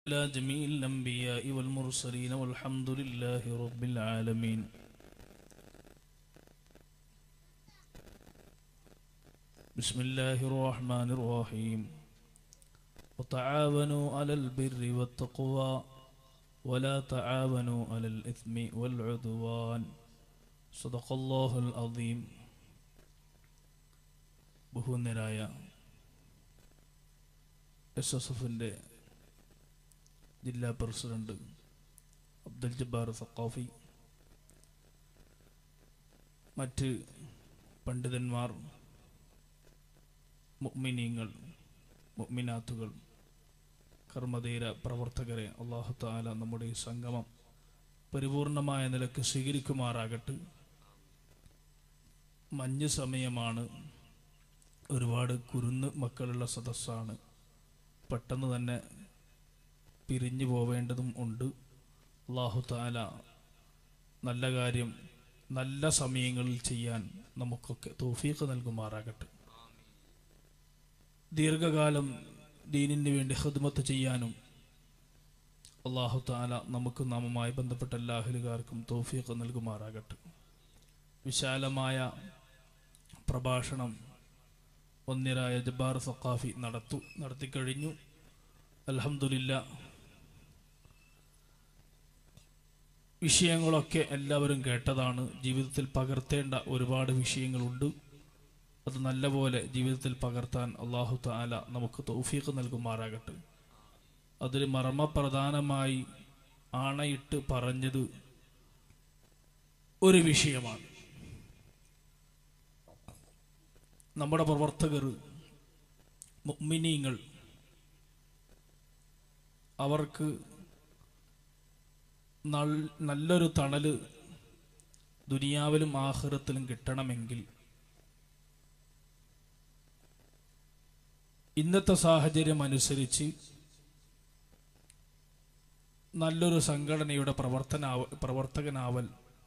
على جميع الأنبياء والمرسلين والحمد لله رب العالمين بسم الله الرحمن الرحيم وتعاونوا على البر والتقوى ولا تعاونوا على الإثم والعدوان صدق الله العظيم ബഹുന്നരായ S S എഫിൻ്റെ ജില്ലാ president Abdul Jabbar Saqafi മറ്റ് പണ്ഡിതന്മാർ മുഅ്മിനീങ്ങൾ മുഅ്മിനാത്തുകൾ കർമ്മധീര പ്രവർത്തകരെ അള്ളാഹു താല നമ്മുടെ ഈ സംഗമം പരിപൂർണമായ നിലക്ക് സ്വീകരിക്കുമാറാകട്ടെ മഞ്ഞ് സമയമാണ് ഒരുപാട് കുരുന്ന് മക്കളുള്ള സദസ്സാണ് പെട്ടെന്ന് തന്നെ പിരിഞ്ഞു പോവേണ്ടതും ഉണ്ട് അള്ളാഹു താല നല്ല കാര്യം നല്ല സമയങ്ങളിൽ ചെയ്യാൻ നമുക്കൊക്കെ തോഫീക്ക് നൽകുമാറാകട്ടെ ദീർഘകാലം ദീനിന് വേണ്ടി ഹിദ്മത്ത് ചെയ്യാനും അള്ളാഹു താല നമുക്ക് നാമുമായി ബന്ധപ്പെട്ട എല്ലാ അഹലുകാർക്കും തോഫീക്ക് നൽകുമാറാകട്ടെ വിശാലമായ പ്രഭാഷണം ഒന്നിരായ ജബ്ബാർ സഖാഫി നടത്തു നടത്തിക്കഴിഞ്ഞു അലഹമില്ല വിഷയങ്ങളൊക്കെ എല്ലാവരും കേട്ടതാണ് ജീവിതത്തിൽ പകർത്തേണ്ട ഒരുപാട് വിഷയങ്ങളുണ്ട് അത് നല്ലപോലെ ജീവിതത്തിൽ പകർത്താൻ അള്ളാഹു താല നമുക്ക് തൗഫീഖ് നൽകുമാറാകട്ടെ അതിൽ മർമ്മപ്രധാനമായി ആണയിട്ട് പറഞ്ഞത് ഒരു വിഷയമാണ് നമ്മുടെ പ്രവർത്തകർ മുഅ്മിനീങ്ങൾ അവർക്ക് നൽ- നല്ലൊരു തണല് ദുനിയാവിലും ആഹ്റത്തിലും കിട്ടണമെങ്കിൽ ഇന്നത്തെ സാഹചര്യം അനുസരിച്ച് നല്ലൊരു സംഘടനയുടെ പ്രവർത്തനാവ പ്രവർത്തകനാവൽ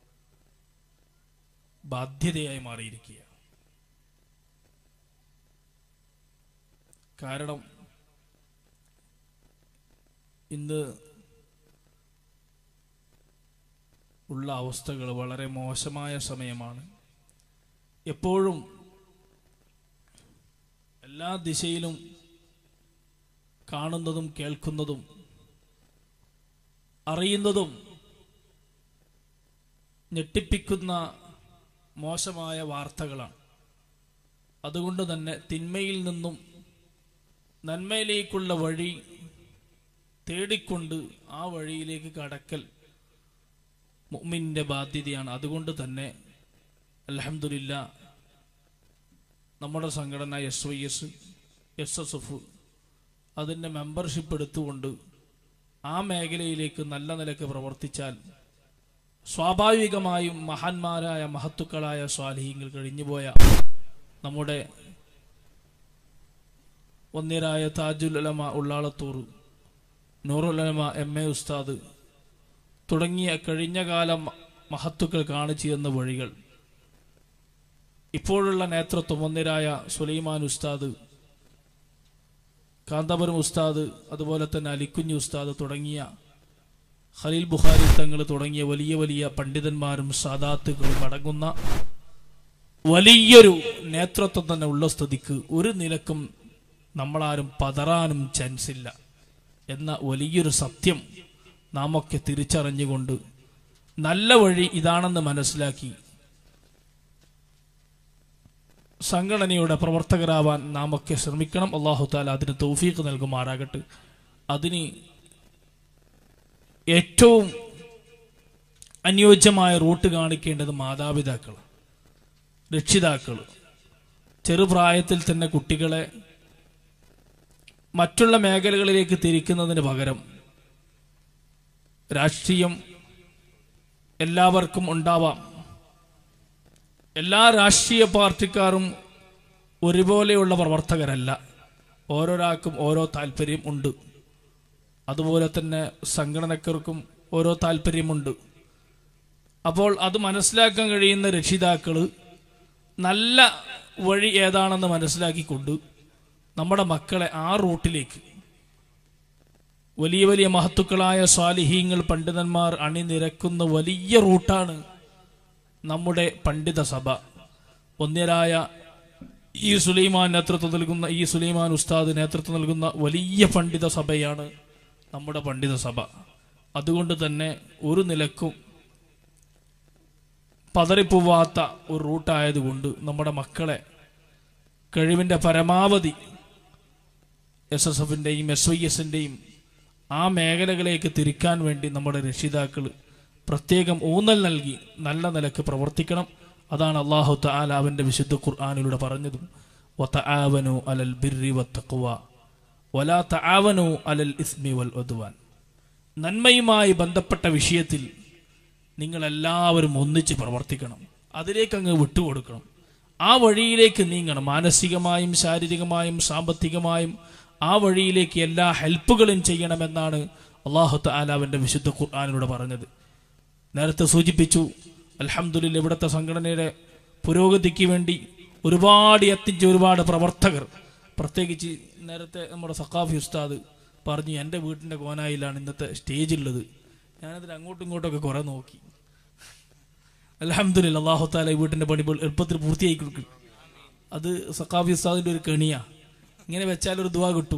ബാധ്യതയായി മാറിയിരിക്കുക കാരണം ഇന്ന് ഉള്ള അവസ്ഥകൾ വളരെ മോശമായ സമയമാണ് എപ്പോഴും എല്ലാ ദിശയിലും കാണുന്നതും കേൾക്കുന്നതും അറിയുന്നതും ഞെട്ടിപ്പിക്കുന്ന മോശമായ വാർത്തകളാണ് അതുകൊണ്ട് തന്നെ തിന്മയിൽ നിന്നും നന്മയിലേക്കുള്ള വഴി തേടിക്കൊണ്ട് ആ വഴിയിലേക്ക് കടക്കൽ മുഅ്മിന്റെ ബാധ്യതയാണ് അതുകൊണ്ട് തന്നെ അലഹമില്ല നമ്മുടെ സംഘടന S Y S S S F അതിൻ്റെ മെമ്പർഷിപ്പ് എടുത്തുകൊണ്ട് ആ മേഖലയിലേക്ക് നല്ല നിലക്ക് പ്രവർത്തിച്ചാൽ സ്വാഭാവികമായും മഹാന്മാരായ മഹത്തുക്കളായ സ്വാലിഹ്യങ്ങൾ കഴിഞ്ഞുപോയ നമ്മുടെ ഒന്നിരായ താജുൽ ഉലമ ഉള്ളാളത്തൂർ നൂറുലമ എം എ ഉസ്താദ് തുടങ്ങിയ കഴിഞ്ഞ കാലം മഹത്തുക്കൾ കാണിച്ചു തന്ന വഴികൾ ഇപ്പോഴുള്ള നേതൃത്വം ഒന്നിരായ സുലൈമാൻ ഉസ്താദ് കാന്തപുരം ഉസ്താദ് അതുപോലെ തന്നെ അലിക്കുഞ്ഞ് ഉസ്താദ് തുടങ്ങിയ ഖലീൽ ബുഖാരി തങ്ങൾ തുടങ്ങിയ വലിയ വലിയ പണ്ഡിതന്മാരും സാദാത്തുകളും അടങ്ങുന്ന വലിയൊരു നേതൃത്വം തന്നെ ഉള്ള സ്ഥിതിക്ക് ഒരു നിലക്കും നമ്മളാരും പതറാനും ചാൻസ് ഇല്ല എന്ന വലിയൊരു സത്യം നാമൊക്കെ തിരിച്ചറിഞ്ഞുകൊണ്ട് നല്ല വഴി ഇതാണെന്ന് മനസ്സിലാക്കി സംഘടനയുടെ പ്രവർത്തകരാവാൻ നാമൊക്കെ ശ്രമിക്കണം അള്ളാഹു താല അതിന് തൗഫീഖ് നൽകുമാറാകട്ടെ അതിന് ഏറ്റവും അനുയോജ്യമായ റൂട്ട് കാണിക്കേണ്ടത് മാതാപിതാക്കൾ രക്ഷിതാക്കൾ ചെറുപ്രായത്തിൽ തന്നെ കുട്ടികളെ മറ്റുള്ള മേഖലകളിലേക്ക് തിരിക്കുന്നതിന് പകരം രാഷ്ട്രീയം എല്ലാവർക്കും ഉണ്ടാവാം എല്ലാ രാഷ്ട്രീയ പാർട്ടിക്കാരും ഒരുപോലെയുള്ള പ്രവർത്തകരല്ല ഓരോരാൾക്കും ഓരോ താല്പര്യം ഉണ്ട് അതുപോലെ തന്നെ സംഘടനക്കാർക്കും ഓരോ താല്പര്യമുണ്ട് അപ്പോൾ അത് മനസ്സിലാക്കാൻ കഴിയുന്ന രക്ഷിതാക്കൾ നല്ല വഴി ഏതാണെന്ന് മനസ്സിലാക്കിക്കൊണ്ട് നമ്മുടെ മക്കളെ ആ റൂട്ടിലേക്ക് വലിയ വലിയ മഹത്തുക്കളായ സ്വാലിഹീങ്ങൾ പണ്ഡിതന്മാർ അണിനിരക്കുന്ന വലിയ റൂട്ടാണ് നമ്മുടെ പണ്ഡിത സഭ ഒന്നിരായ ഈ സുലൈമാൻ നേതൃത്വം നൽകുന്ന ഈ സുലൈമാൻ ഉസ്താദ് നേതൃത്വം നൽകുന്ന വലിയ പണ്ഡിത സഭയാണ് നമ്മുടെ പണ്ഡിത സഭ അതുകൊണ്ട് തന്നെ ഒരു നിലക്കും പതറിപ്പോവാത്ത ഒരു റൂട്ടായതുകൊണ്ട് നമ്മുടെ മക്കളെ കഴിവിൻ്റെ പരമാവധി എസ് എസ് എഫിൻ്റെയും എസ് വൈ എസിൻ്റെയും ആ മേഖലകളിലേക്ക് തിരിക്കാൻ വേണ്ടി നമ്മുടെ രക്ഷിതാക്കൾ പ്രത്യേകം ഊന്നൽ നൽകി നല്ല നിലക്ക് പ്രവർത്തിക്കണം അതാണ് അള്ളാഹു തആല അവൻ്റെ വിശുദ്ധ ഖുർആാനിലൂടെ പറഞ്ഞതും വതആവനു അലൽ ബിർരി വത്തഖ്വ വലാ തആവനു അലൽ ഇസ്മി വൽ ഉദ്വാൻ നന്മയുമായി ബന്ധപ്പെട്ട വിഷയത്തിൽ നിങ്ങൾ എല്ലാവരും ഒന്നിച്ച് പ്രവർത്തിക്കണം അതിലേക്ക് അങ്ങ് വിട്ടുകൊടുക്കണം ആ വഴിയിലേക്ക് നീങ്ങണം മാനസികമായും ശാരീരികമായും സാമ്പത്തികമായും ആ വഴിയിലേക്ക് എല്ലാ ഹെൽപ്പുകളും ചെയ്യണമെന്നാണ് അള്ളാഹു താലാവിൻ്റെ വിശുദ്ധ ഖുർആാനിലൂടെ പറഞ്ഞത് നേരത്തെ സൂചിപ്പിച്ചു അൽഹംദുലില്ല ഇവിടുത്തെ സംഘടനയുടെ പുരോഗതിക്ക് വേണ്ടി ഒരുപാട് എത്തിച്ച ഒരുപാട് പ്രവർത്തകർ പ്രത്യേകിച്ച് നേരത്തെ നമ്മുടെ സഖാഫി ഉസ്താദ് പറഞ്ഞു എൻ്റെ വീട്ടിൻ്റെ കോനായിലാണ് ഇന്നത്തെ സ്റ്റേജുള്ളത് ഞാനതിൽ അങ്ങോട്ടും ഇങ്ങോട്ടൊക്കെ കുറേ നോക്കി അലഹമ്മദില്ല അള്ളാഹു താല ഈ വീട്ടിൻ്റെ പണി ഇപ്പോൾ എളുപ്പത്തിൽ പൂർത്തിയാക്കി കൊടുക്കും അത് സഖാഫി ഉസ്താദിൻ്റെ ഒരു കെണിയാ ഇങ്ങനെ വെച്ചാൽ ഒരു ദുവാ കിട്ടും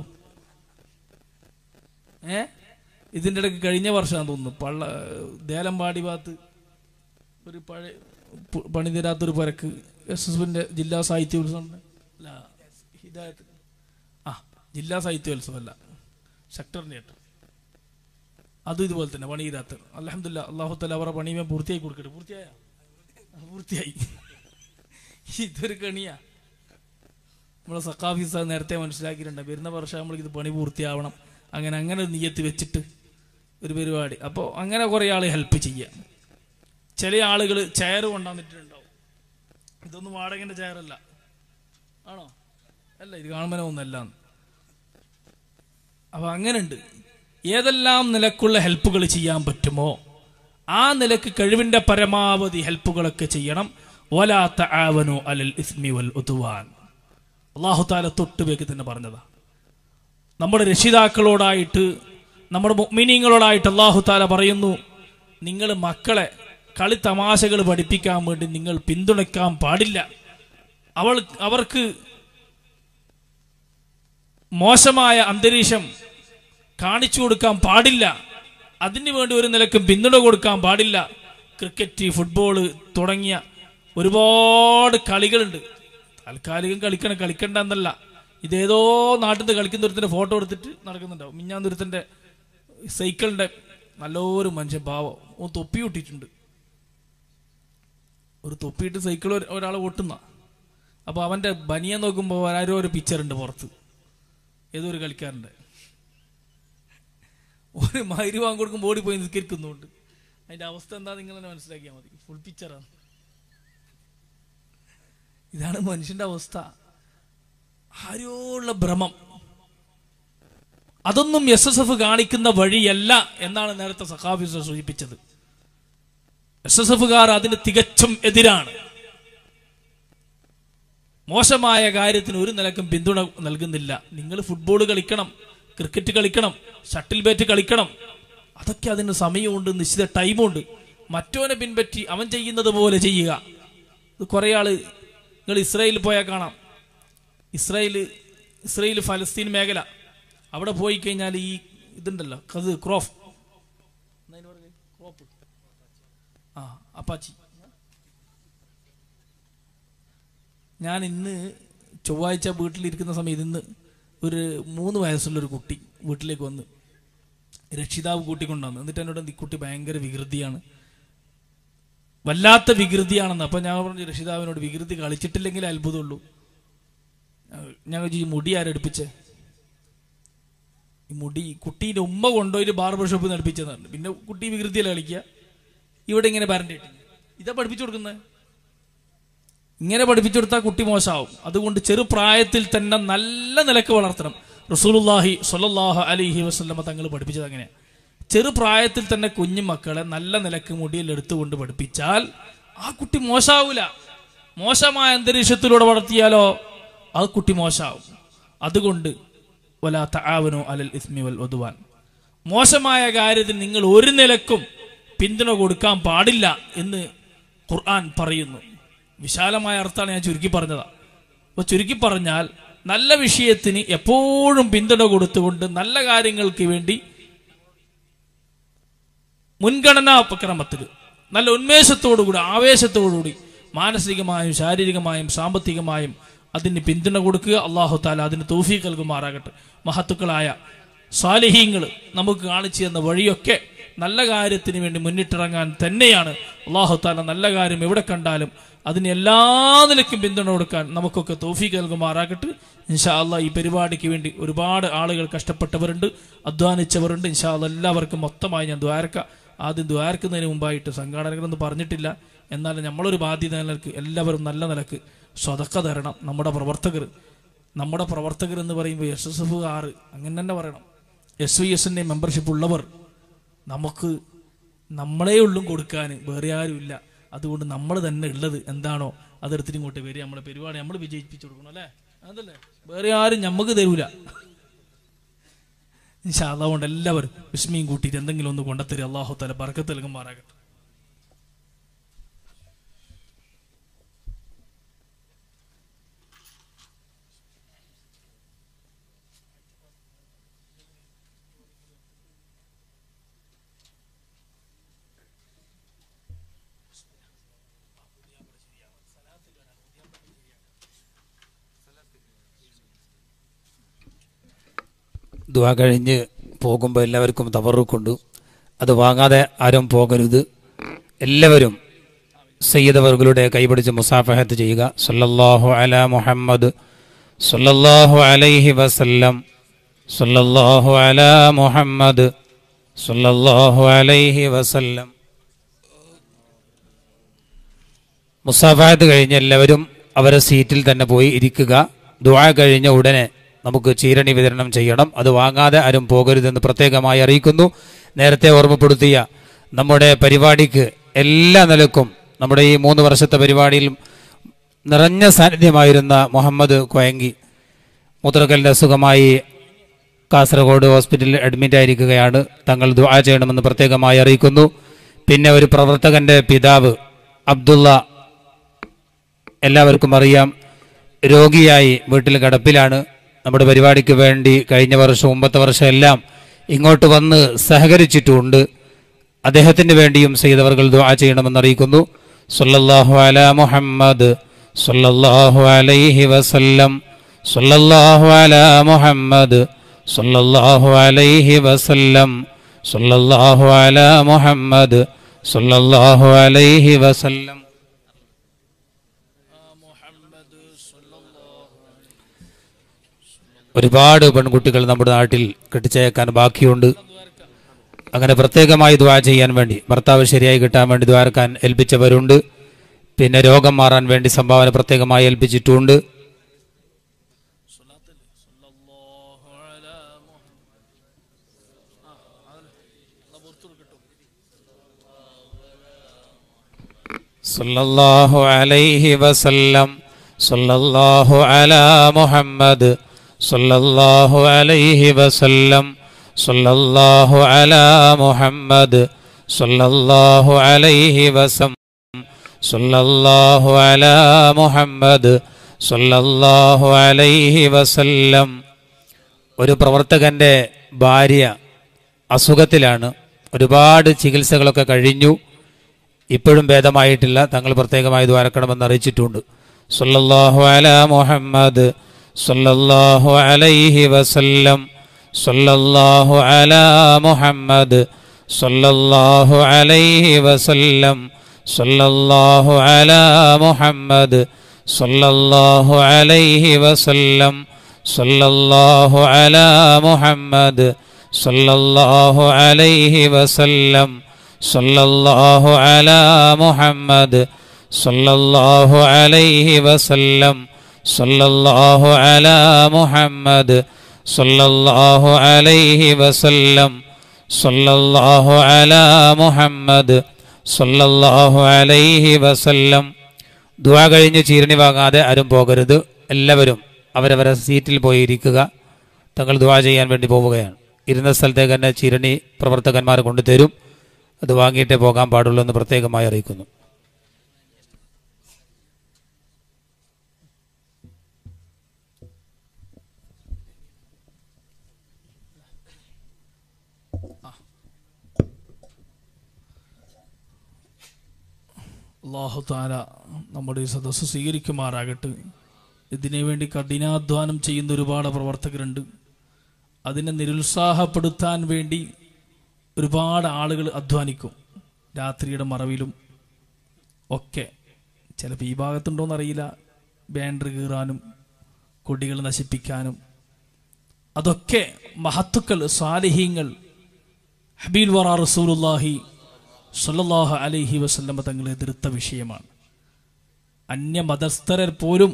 ഏ ഇതിൻ്റെ ഇടയ്ക്ക് കഴിഞ്ഞ വർഷമാണെന്ന് തോന്നുന്നു പള്ള ദേലമ്പാടി ഭാഗത്ത് ഒരു പഴയ പു- പണി തരാത്തൊരു പരക്ക് എസ് എസ് ബിൻ്റെ ജില്ലാ സാഹിത്യോത്സവം അല്ല ഹിദായത്ത് ആ ജില്ലാ സാഹിത്യോത്സവം അല്ല സെക്ടറിൻ്റെ ആയിട്ട് അതും ഇതുപോലെ തന്നെ പണി തരാത്ത അലഹമില്ല അള്ളാഹു തല അവരുടെ പണിയുമേ പൂർത്തിയായി കൊടുക്കട്ടെ പൂർത്തിയായ പൂർത്തിയായി ഇതൊരു കണിയാ നമ്മളെ സക്കാഫി സാർ നേരത്തെ മനസ്സിലാക്കിയിട്ടുണ്ട് വരുന്ന വർഷം നമ്മൾക്ക് ഇത് പണി പൂർത്തിയാവണം അങ്ങനെ അങ്ങനെ ഒരു നീയത്ത് വെച്ചിട്ട് ഒരു പരിപാടി അപ്പോൾ അങ്ങനെ കുറേ ആൾ ഹെൽപ്പ് ചെയ്യുക ചില ആളുകൾ ചെയർ കൊണ്ടുവന്നിട്ടുണ്ടാവും ഇതൊന്നും വാടകൻ്റെ ചെയറല്ല ആണോ അല്ല ഇത് കാണുമ്പോൾ ഒന്നല്ല അപ്പൊ അങ്ങനെയുണ്ട് ഏതെല്ലാം നിലക്കുള്ള ഹെൽപ്പുകൾ ചെയ്യാൻ പറ്റുമോ ആ നിലക്ക് കഴിവിന്റെ പരമാവധി ഹെൽപ്പുകളൊക്കെ ചെയ്യണം വലാത്ത ആവനു അലൽ ഇസ്മി വൽ ഉതുവാൻ അള്ളാഹു താല തൊട്ടുപേക്ക് തന്നെ പറഞ്ഞതാ നമ്മുടെ രക്ഷിതാക്കളോടായിട്ട് നമ്മുടെ മുഅ്മിനീങ്ങളോടായിട്ട് അള്ളാഹു താല പറയുന്നു നിങ്ങൾ മക്കളെ കളി തമാശകൾ പഠിപ്പിക്കാൻ വേണ്ടി നിങ്ങൾ പിന്തുണയ്ക്കാൻ പാടില്ല അവൾ അവർക്ക് മോശമായ അന്തരീക്ഷം കാണിച്ചു കൊടുക്കാൻ പാടില്ല അതിനു വേണ്ടി ഒരു നിലക്കും പിന്തുണ കൊടുക്കാൻ പാടില്ല ക്രിക്കറ്റ് ഫുട്ബോൾ തുടങ്ങിയ ഒരുപാട് കളികളുണ്ട് താൽക്കാലികം കളിക്കണം കളിക്കണ്ട എന്നല്ല ഇതേതോ നാട്ടിൽ നിന്ന് കളിക്കുന്ന ഒരുത്തിന്റെ ഫോട്ടോ എടുത്തിട്ട് നടക്കുന്നുണ്ടാവും മിഞ്ഞാന്നൊരുത്തന്റെ സൈക്കിളിന്റെ നല്ലൊരു മനുഷ്യൻ പാവം ഓ തൊപ്പി ഒട്ടിട്ടുണ്ട് ഒരു തൊപ്പിയിട്ട് സൈക്കിൾ ഒരാൾ ഓട്ടുന്ന അപ്പോൾ അവന്റെ ബനിയെ നോക്കുമ്പോൾ ആരോ ഒരു പിക്ചർ ഉണ്ട് പുറത്ത് ഏതോ ഒരു കളിക്കാരൻ്റെ ഒരു മൈര് വാങ്ങി കൊടുക്കുമ്പോൾ ഓടിപ്പോയി നിസ്കരിക്കുന്നുണ്ട് അതിന്റെ അവസ്ഥ എന്താ നിങ്ങൾ തന്നെ മനസ്സിലാക്കിയാൽ മതി ഫുൾ പിക്ചറാണ് ഇതാണ് മനുഷ്യന്റെ അവസ്ഥ ആരോള്ള ഭ്രമം അതൊന്നും എസ് എസ് എഫ് കാണിക്കുന്ന വഴിയല്ല എന്നാണ് നേരത്തെ സഖാഫിസ് സൂചിപ്പിച്ചത് എസ് എസ് എഫുകാർ അതിന് തികച്ചും എതിരാണ് മോശമായ കാര്യത്തിന് ഒരു നിലക്കും പിന്തുണ നൽകുന്നില്ല നിങ്ങൾ ഫുട്ബോൾ കളിക്കണം ക്രിക്കറ്റ് കളിക്കണം ഷട്ടിൽ ബാറ്റ് കളിക്കണം അതൊക്കെ അതിന് സമയമുണ്ട് നിശ്ചിത ടൈമുണ്ട് മറ്റവനെ പിൻപറ്റി അവൻ ചെയ്യുന്നത് പോലെ ചെയ്യുക ഇത് കുറേ ആള് നിങ്ങൾ ഇസ്രായേലിൽ പോയാൽ കാണാം ഇസ്രായേൽ ഇസ്രായേൽ ഫലസ്തീൻ മേഖല അവിടെ പോയി കഴിഞ്ഞാൽ ഈ ഇതുണ്ടല്ലോ കത് ക്രോഫ് എന്താ അതിന് പറയുക? ക്രോപ്പ് ആ അപ്പാച്ചി ഞാൻ ഇന്ന് ചൊവ്വാഴ്ച വീട്ടിലിരിക്കുന്ന സമയത്ത് ഇന്ന് ഒരു മൂന്ന് വയസ്സുള്ള ഒരു കുട്ടി വീട്ടിലേക്ക് വന്ന് രക്ഷിതാവ് കൂട്ടിക്കൊണ്ടുവന്നു എന്നിട്ട് എന്നോട് ഈ കുട്ടി ഭയങ്കര വികൃതിയാണ് വല്ലാത്ത വികൃതിയാണെന്ന് അപ്പൊ ഞാൻ പറഞ്ഞു രക്ഷിതാവിനോട് വികൃതി കളിച്ചിട്ടില്ലെങ്കിൽ അത്ഭുതമുള്ളൂ ഞങ്ങൾ ഈ മുടി ആരെടുപ്പിച്ചേ ഈ മുടി കുട്ടീൻ്റെ ഉമ്മ കൊണ്ടുപോയി ബാർബർ ഷോപ്പിൽ നിന്ന് അടുപ്പിച്ചതാണ് പിന്നെ കുട്ടി വികൃതിയല്ല കളിക്കുക ഇവിടെ ഇങ്ങനെ പറഞ്ഞിട്ട് ഇതാ പഠിപ്പിച്ചു കൊടുക്കുന്നത് ഇങ്ങനെ പഠിപ്പിച്ചു കൊടുത്താൽ കുട്ടി മോശമാവും അതുകൊണ്ട് ചെറുപ്രായത്തിൽ തന്നെ നല്ല നിലക്ക് വളർത്തണം റസൂലുല്ലാഹി സ്വല്ലല്ലാഹു അലൈഹി വസല്ലമ തങ്ങൾ പഠിപ്പിച്ചത് അങ്ങനെ ചെറുപ്രായത്തിൽ തന്നെ കുഞ്ഞു മക്കളെ നല്ല നിലക്ക് മുടിയിൽ എടുത്തുകൊണ്ട് പഠിപ്പിച്ചാൽ ആ കുട്ടി മോശാവൂല മോശമായ അന്തരീക്ഷത്തിലൂടെ വളർത്തിയാലോ ആ കുട്ടി മോശാവും അതുകൊണ്ട് വലാ തആവനു അലൽ ഇസ്മി വൽ ഉദ്വാൻ മോശമായ കാര്യത്തിൽ നിങ്ങൾ ഒരു നിലക്കും പിന്തുണ കൊടുക്കാൻ പാടില്ല എന്ന് ഖുർആൻ പറയുന്നു വിശാലമായ അർത്ഥമാണ് ഞാൻ ചുരുക്കി പറഞ്ഞതാ അപ്പൊ ചുരുക്കി പറഞ്ഞാൽ നല്ല വിഷയത്തിന് എപ്പോഴും പിന്തുണ കൊടുത്തുകൊണ്ട് നല്ല കാര്യങ്ങൾക്ക് വേണ്ടി മുൻഗണനാ ക്രമത്തിൽ നല്ല ഉന്മേഷത്തോടുകൂടി ആവേശത്തോടുകൂടി മാനസികമായും ശാരീരികമായും സാമ്പത്തികമായും അതിന് പിന്തുണ കൊടുക്കുക അള്ളാഹു താല അതിന് തൗഫീഖ് നൽകുമാറാകട്ടെ മഹത്തുക്കളായ സാലിഹീങ്ങൾ നമുക്ക് കാണിച്ചു തന്ന വഴിയൊക്കെ നല്ല കാര്യത്തിന് വേണ്ടി മുന്നിട്ടിറങ്ങാൻ തന്നെയാണ് അള്ളാഹു താല നല്ല കാര്യം എവിടെ കണ്ടാലും അതിന് എല്ലാ നിലയ്ക്കും പിന്തുണ കൊടുക്കാൻ നമുക്കൊക്കെ തോഫീക്ക് നൽകുമാറാകട്ടെ ഇൻഷാ അള്ളാഹ് ഈ പരിപാടിക്ക് വേണ്ടി ഒരുപാട് ആളുകൾ കഷ്ടപ്പെട്ടവരുണ്ട് അധ്വാനിച്ചവരുണ്ട് ഇൻഷാ അള്ളാഹ് എല്ലാവർക്കും മൊത്തമായി ഞാൻ ദ്വാരക്ക ആദ്യം ദ്വാരക്കുന്നതിന് മുമ്പായിട്ട് സംഘാടകരൊന്നും പറഞ്ഞിട്ടില്ല എന്നാലും നമ്മളൊരു ബാധ്യത നിലക്ക് എല്ലാവരും നല്ല നിലക്ക് സ്വതക്ക തരണം നമ്മുടെ പ്രവർത്തകർ നമ്മുടെ പ്രവർത്തകർ എന്ന് പറയുമ്പോൾ എസ് എസ് എഫ് ആറ് അങ്ങനെ തന്നെ പറയണം എസ് വി എസിൻ്റെ മെമ്പർഷിപ്പ് ഉള്ളവർ നമുക്ക് നമ്മളെ ഉള്ളും കൊടുക്കാൻ വേറെ ആരുമില്ല അതുകൊണ്ട് നമ്മൾ തന്നെ ഉള്ളത് എന്താണോ അതെടുത്തിട്ട് ഇങ്ങോട്ട് വരിക നമ്മുടെ പരിപാടി നമ്മൾ വിജയിപ്പിച്ചു കൊടുക്കണം അല്ലേ അതല്ലേ വേറെ ആരും നമുക്ക് തരൂല ഇൻഷാ അല്ലാഹ് കൊണ്ട് എല്ലാവരും വിസ്മയും കൂട്ടിയിട്ട് എന്തെങ്കിലും ഒന്ന് കൊണ്ടെത്തരി അള്ളാഹു തല ബർക്കത്ത് നൽകുമാറാകട്ടെ ദുവാ കഴിഞ്ഞ് പോകുമ്പോൾ എല്ലാവർക്കും തവറുക്കുണ്ട് അത് വാങ്ങാതെ ആരും പോകരുത് എല്ലാവരും സയ്യിദവറുകളുടെ കൈപിടിച്ച് മുസാഫഹത്ത് ചെയ്യുക സല്ലല്ലാഹു അല മുഹമ്മദ് സല്ലല്ലാഹു അലൈഹി വസല്ലം സല്ലല്ലാഹു അല മുഹമ്മദ് സല്ലല്ലാഹു അലൈഹി വസല്ലം മുസാഫാത്ത് കഴിഞ്ഞ് എല്ലാവരും അവരെ സീറ്റിൽ തന്നെ പോയി ഇരിക്കുക ദുആ കഴിഞ്ഞ ഉടനെ നമുക്ക് ചീരണി വിതരണം ചെയ്യണം അത് വാങ്ങാതെ ആരും പോകരുതെന്ന് പ്രത്യേകമായി അറിയിക്കുന്നു നേരത്തെ ഓർമ്മപ്പെടുത്തിയ നമ്മുടെ പരിപാടിക്ക് എല്ലാ നിലക്കും നമ്മുടെ ഈ മൂന്ന് വർഷത്തെ പരിപാടിയിൽ നിറഞ്ഞ സാന്നിധ്യമായിരുന്ന മുഹമ്മദ് കോയങ്കി മൂത്രക്കലിൻ്റെ അസുഖമായി കാസർഗോഡ് ഹോസ്പിറ്റലിൽ അഡ്മിറ്റ് ആയിരിക്കുകയാണ് തങ്ങൾ ദുആ ചെയ്യണമെന്ന് പ്രത്യേകമായി അറിയിക്കുന്നു പിന്നെ ഒരു പ്രവർത്തകന്റെ പിതാവ് അബ്ദുള്ള എല്ലാവർക്കും അറിയാം രോഗിയായി വീട്ടിൽ കിടപ്പിലാണ് നമ്മുടെ പരിപാടിക്ക് വേണ്ടി കഴിഞ്ഞ വർഷം മുമ്പത്തെ വർഷം എല്ലാം ഇങ്ങോട്ട് വന്ന് സഹകരിച്ചിട്ടുമുണ്ട് അദ്ദേഹത്തിന് വേണ്ടിയും ചെയ്തവർകൾ ദുആ ചെയ്യണമെന്ന് അറിയിക്കുന്നു സല്ലല്ലാഹു അല മുഹമ്മദ് സല്ലല്ലാഹു അലൈഹി വസല്ലം സല്ലല്ലാഹു അല മുഹമ്മദ് സല്ലല്ലാഹു അലൈഹി വസല്ലം സല്ലല്ലാഹു അല മുഹമ്മദ് സല്ലല്ലാഹു അലൈഹി വസല്ലം ഒരുപാട് പെൺകുട്ടികൾ നമ്മുടെ നാട്ടിൽ കെട്ടിച്ചേക്കാൻ ബാക്കിയുണ്ട് അങ്ങനെ പ്രത്യേകമായി ദ്വാ ചെയ്യാൻ വേണ്ടി ഭർത്താവ് ശരിയായി കിട്ടാൻ വേണ്ടി ദ്വാരക്കാൻ ഏൽപ്പിച്ചവരുണ്ട് പിന്നെ രോഗം മാറാൻ വേണ്ടി സംഭാവന പ്രത്യേകമായി ഏൽപ്പിച്ചിട്ടുമുണ്ട് സല്ലല്ലാഹു അലൈഹി വസല്ലം സല്ലല്ലാഹു അലാ മുഹമ്മദ് സല്ലല്ലാഹു അലൈഹി വസല്ലം സല്ലല്ലാഹു അലാ മുഹമ്മദ് സല്ലല്ലാഹു അലൈഹി വസം സല്ലല്ലാഹു അലാ മുഹമ്മദ് സല്ലല്ലാഹു അലൈഹി വസല്ലം ഒരു പ്രവർത്തകന്റെ ഭാര്യ അസുഖത്തിലാണ് ഒരുപാട് ചികിത്സകളൊക്കെ കഴിഞ്ഞു ഇപ്പോഴും ഭേദമായിട്ടില്ല തങ്ങൾ പ്രത്യേകമായി ദ്വാരക്കണമെന്ന് അറിയിച്ചിട്ടുണ്ട് സല്ലല്ലാഹു അല മുഹമ്മദ് സല്ലല്ലാഹു അലൈഹി വസല്ലം സല്ലല്ലാഹു അല മുഹമ്മദ് സല്ലല്ലാഹു അലൈഹി വസല്ലം സല്ലല്ലാഹു അല മുഹമ്മദ് സല്ലല്ലാഹു അലൈഹി വസല്ലം സല്ലല്ലാഹു അല മുഹമ്മദ് സല്ലല്ലാഹു അലൈഹി വസല്ലം സല്ലല്ലാഹു അലാ മുഹമ്മദ് സല്ലല്ലാഹു അലൈഹി വസല്ലം സല്ലല്ലാഹു അലാ മുഹമ്മദ് സല്ലല്ലാഹു അലൈഹി വസല്ലം സല്ലല്ലാഹു അലാ മുഹമ്മദ് സല്ലല്ലാഹു അലൈഹി വസല്ലം ദുആ കഴിഞ്ഞ് ചീരണി വാങ്ങാതെ ആരും പോകരുത് എല്ലാവരും അവരവരെ സീറ്റിൽ പോയി ഇരിക്കുക തങ്ങൾ ദുആ ചെയ്യാൻ വേണ്ടി പോവുകയാണ് ഇരുന്ന സ്ഥലത്തേക്ക് തന്നെ ചിരണി പ്രവർത്തകന്മാർ കൊണ്ടുതരും അത് വാങ്ങിയിട്ടേ പോകാൻ പാടുള്ളൂ എന്ന് പ്രത്യേകമായി അറിയിക്കുന്നു അള്ളാഹു താല നമ്മുടെ ഈ സദസ്സ് സ്വീകരിക്കുമാറാകട്ടെ ഇതിനു വേണ്ടി കഠിനാധ്വാനം ചെയ്യുന്ന ഒരുപാട് പ്രവർത്തകരുണ്ട് അതിനെ നിരുത്സാഹപ്പെടുത്താൻ വേണ്ടി ഒരുപാട് ആളുകൾ അധ്വാനിക്കും രാത്രിയുടെ മറവിലും ഒക്കെ ചിലപ്പോൾ ഈ ഭാഗത്തുണ്ടോയെന്ന് അറിയില്ല ബാൻഡർ കീറാനും കൊടികൾ നശിപ്പിക്കാനും അതൊക്കെ മഹത്തുക്കൾ സാലിഹീങ്ങൾ ഹബീൽ വറ റസൂലുല്ലാഹി സല്ലല്ലാഹു അലൈഹി വസല്ലമ തങ്ങൾ എതിർത്ത വിഷയമാണ് അന്യമതസ്ഥരർ പോലും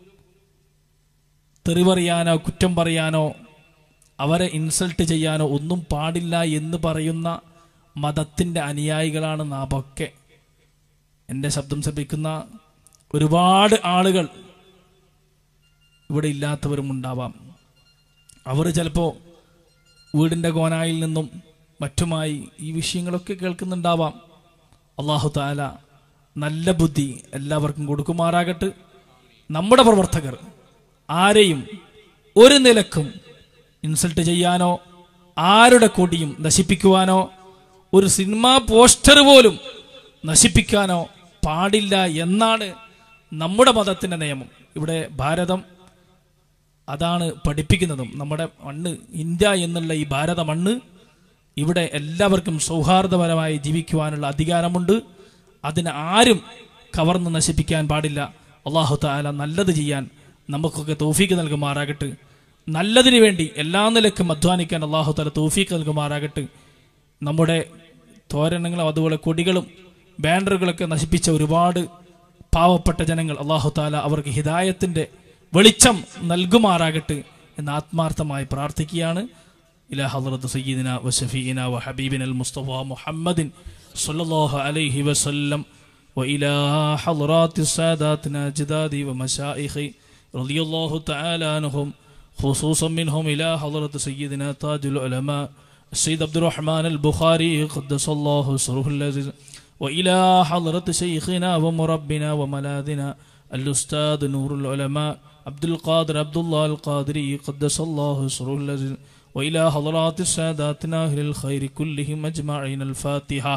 തെറി പറയാനോ കുറ്റം പറയാനോ അവരെ ഇൻസൾട്ട് ചെയ്യാനോ ഒന്നും പാടില്ല എന്ന് പറയുന്ന മതത്തിൻ്റെ അനുയായികളാണ് നാമൊക്കെ എൻ്റെ ശബ്ദം ശ്രമിക്കുന്ന ഒരുപാട് ആളുകൾ ഇവിടെ ഇല്ലാത്തവരും ഉണ്ടാവാം അവർ ചിലപ്പോൾ വീടിൻ്റെ കോനായിൽ നിന്നും മറ്റുമായി ഈ വിഷയങ്ങളൊക്കെ കേൾക്കുന്നുണ്ടാവാം അള്ളാഹു താല നല്ല ബുദ്ധി എല്ലാവർക്കും കൊടുക്കുമാറാകട്ടെ നമ്മുടെ പ്രവർത്തകർ ആരെയും ഒരു നിലക്കും ഇൻസൾട്ട് ചെയ്യാനോ ആരുടെ കൊടിയും നശിപ്പിക്കുവാനോ ഒരു സിനിമാ പോസ്റ്റർ പോലും നശിപ്പിക്കാനോ പാടില്ല എന്നാണ് നമ്മുടെ മതത്തിൻ്റെ നിയമം ഇവിടെ ഭാരതം അതാണ് പഠിപ്പിക്കുന്നതും നമ്മുടെ മണ്ണ് ഇന്ത്യ എന്നുള്ള ഈ ഭാരത മണ്ണ് ഇവിടെ എല്ലാവർക്കും സൗഹാർദ്ദപരമായി ജീവിക്കുവാനുള്ള അധികാരമുണ്ട് അതിന് ആരും കവർന്ന് നശിപ്പിക്കാൻ പാടില്ല അള്ളാഹു താല നല്ലത് ചെയ്യാൻ നമുക്കൊക്കെ തോഫീക്ക് നൽകുമാറാകട്ടെ നല്ലതിനു വേണ്ടി എല്ലാ നിലക്കും അധ്വാനിക്കാൻ അള്ളാഹു താല തോഫീക്ക് നൽകുമാറാകട്ടെ നമ്മുടെ തോരണങ്ങളും അതുപോലെ കൊടികളും ബാനറുകളൊക്കെ നശിപ്പിച്ച ഒരുപാട് പാവപ്പെട്ട ജനങ്ങൾ അള്ളാഹു താല അവർക്ക് ഹിദായത്തിന്റെ വെളിച്ചം നൽകുമാറാകട്ടെ എന്ന് ആത്മാർത്ഥമായി പ്രാർത്ഥിക്കുകയാണ് إلى حضرة سيدنا وشفيئنا وحبيبنا المصطفى محمد صلى الله عليه وسلم وإلى حضرات ساداتنا جدادي ومشائخي رضي الله تعالى عنهم خصوصا منهم إلى حضرة سيدنا تاج العلماء السيد عبد الرحمن البخاري قدس الله سره العزيز وإلى حضرة شيخنا ومربنا وملاذنا الأستاذ نور العلماء عبد القادر عبد الله القادري قدس الله سره العزيز وإلى حضرات ساداتنا أهل الخير كلهم أجمعين الفاتحة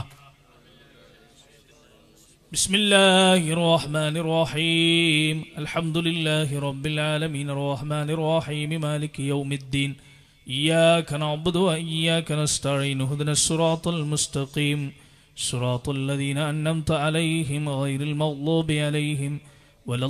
بسم الله الرحمن الرحيم الحمد لله رب العالمين الرحمن الرحيم مالك يوم الدين إياك نعبد وإياك نستعين اهدنا الصراط المستقيم صراط الذين أنعمت عليهم غير المغضوب عليهم ولا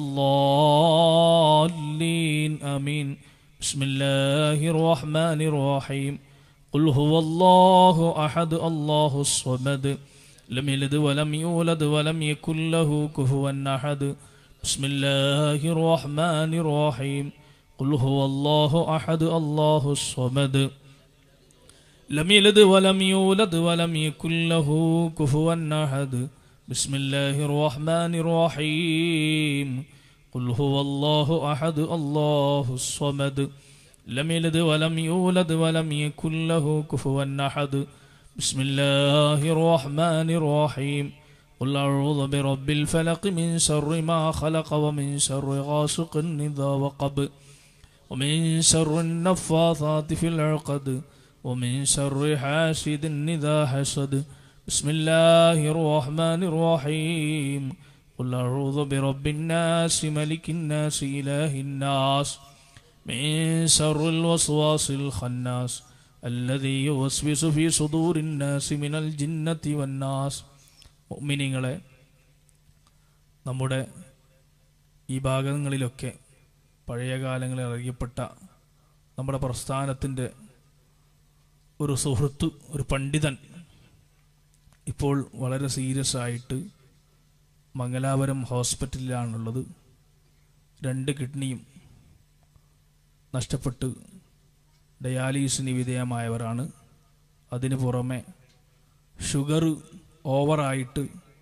الضالين آمين بسم الله الرحمن الرحيم قل هو الله أحد الله الصمد لم يلد ولم يولد ولم يكن له كفوا أحد بسم الله الرحمن الرحيم قل هو الله أحد الله الصمد لم يلد ولم يولد ولم يكن له كفوا أحد بسم الله الرحمن الرحيم قل هو الله أحد الله الصمد لم يلد ولم يولد ولم يكن له كفوا أحد بسم الله الرحمن الرحيم قل أعوذ برب الفلق من شر ما خلق ومن شر غاسق إذا وقب ومن شر النفاثات في العقد ومن شر حاسد إذا حسد بسم الله الرحمن الرحيم قل أعوذ برب الناس ملك الناس إله الناس من شر الوسواس الخناس الذي يوسوس في صدور الناس من الجنة والناس മുഅ്മിനീങ്ങളെ നമ്മുടെ ഈ ഭാഗങ്ങളിലൊക്കെ പഴയ കാലങ്ങളിൽ അറിയപ്പെട്ട നമ്മുടെ പ്രസ്ഥാനത്തിൻ്റെ ഒരു സുഹൃത്ത് ഒരു പണ്ഡിതൻ ഇപ്പോൾ വളരെ സീരിയസ് ആയിട്ട് മംഗലാപുരം ഹോസ്പിറ്റലിലാണുള്ളത് രണ്ട് കിഡ്നിയും നഷ്ടപ്പെട്ട് ഡയാലിസിന് വിധേയമായവരാണ് അതിന് പുറമെ ഷുഗർ ഓവറായിട്ട്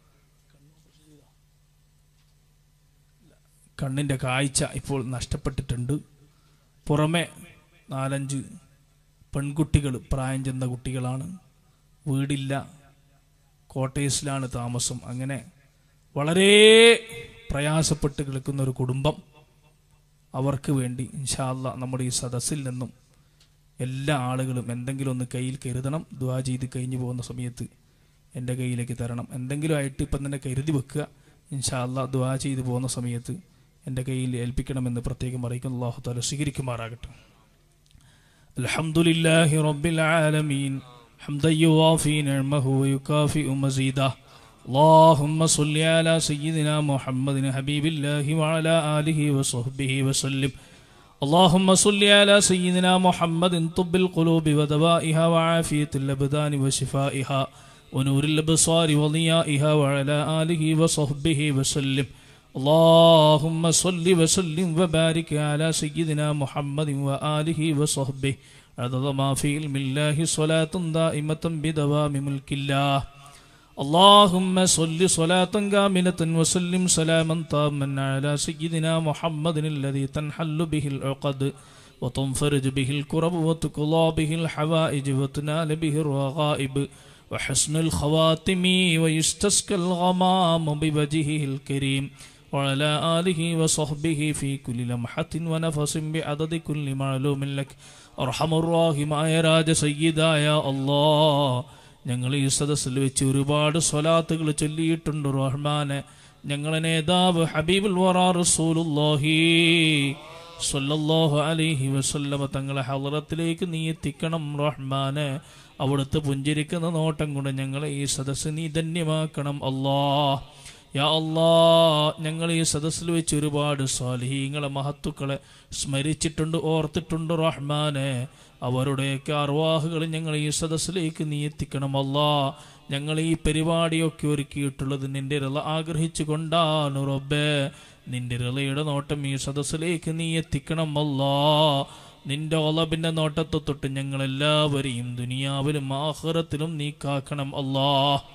കണ്ണിൻ്റെ കാഴ്ച ഇപ്പോൾ നഷ്ടപ്പെട്ടിട്ടുണ്ട് പുറമെ നാലഞ്ച് പെൺകുട്ടികൾ പ്രായം ചെന്ന കുട്ടികളാണ് വീടില്ല കോട്ടേഴ്സിലാണ് താമസം അങ്ങനെ വളരെ പ്രയാസപ്പെട്ട് കിടക്കുന്ന ഒരു കുടുംബം അവർക്ക് വേണ്ടി ഇൻഷാല്ല നമ്മുടെ ഈ സദസ്സിൽ നിന്നും എല്ലാ ആളുകളും എന്തെങ്കിലും ഒന്ന് കയ്യിൽ കരുതണം ദുവാ ചെയ്ത് കഴിഞ്ഞു പോകുന്ന സമയത്ത് എൻ്റെ കയ്യിലേക്ക് തരണം എന്തെങ്കിലും ആയിട്ട് ഇപ്പം തന്നെ കരുതി വെക്കുക ഇൻഷാല്ല ദുവാ ചെയ്ത് പോകുന്ന സമയത്ത് എൻ്റെ കയ്യിൽ ഏൽപ്പിക്കണമെന്ന് പ്രത്യേകം അറിയിക്കുന്നു അള്ളാഹു താല സ്വീകരിക്കുമാറാകട്ടെ الحمد لله رب العالمين حمدا يوافي نعمه ويكافئ مزيده اللهم صل على سيدنا محمد حبيب الله وعلى آله وصحبه وسلم اللهم صل على سيدنا محمد طب القلوب ودوائها وعافية الأبدان وشفائها ونور الأبصار وضيائها وعلى آله وصحبه وسلم اللهم صل وسلم وبارك على سيدنا محمد وآله وصحبه عدد ما في علم الله صلاة دائمة بدوام ملك الله اللهم صل صلاة كاملة وسلم سلاما تاما على سيدنا محمد الذي تنحل به العقد وتنفرج به الكرب وتقضى به الحوائج وتنال به الرغائب وحسن الخواتم ويستسقى الغمام بوجهه الكريم وعلى آله وصحبه في كل لمحة ونفس بعدد كل معلوم لك أرحم الراحم يا راج سيدا يا الله ഞങ്ങൾ ഈ സദസ്സിൽ വെച്ച് ഒരുപാട് സ്വലാത്തുകൾ ചൊല്ലിയിട്ടുണ്ട് റഹ്മാനെ ഞങ്ങളെ നേതാവ് ഹബീബുൽ വറാ റസൂലുള്ളാഹി സ്വല്ലല്ലാഹു അലൈഹി വസല്ലമ തങ്ങളെ ഹളറത്തിലേക്ക് നീ എത്തിക്കണം റഹ്മാനെ അവിടുത്തെ പുഞ്ചിരിക്കുന്ന നോട്ടം കൊണ്ട് ഞങ്ങളെ ഈ സദസ്സ് നീ ധന്യമാക്കണം അല്ലാ യാ അല്ലാ ഞങ്ങൾ ഈ സദസ്സിൽ വെച്ച് ഒരുപാട് സ്വാലിഹീങ്ങളെ മഹത്തുക്കളെ സ്മരിച്ചിട്ടുണ്ട് ഓർത്തിട്ടുണ്ട് റഹ്മാനെ അവരുടെയൊക്കെ അർവാഹുകൾ ഞങ്ങൾ ഈ സദസ്സിലേക്ക് നീ എത്തിക്കണം അല്ലാ ഞങ്ങൾ ഈ പരിപാടിയൊക്കെ ഒരുക്കിയിട്ടുള്ളത് നിന്റെ രള ആഗ്രഹിച്ചു കൊണ്ടാണ് റബ്ബേ നിന്റെ രളയുടെ നോട്ടം ഈ സദസ്സിലേക്ക് നീ എത്തിക്കണം അല്ലാ നിന്റെ ഒളബിന്റെ നോട്ടത്തെ തൊട്ട് ഞങ്ങൾ എല്ലാവരെയും ദുനിയാവിലും ആഹ്റത്തിലും നീ കാക്കണം അല്ലാ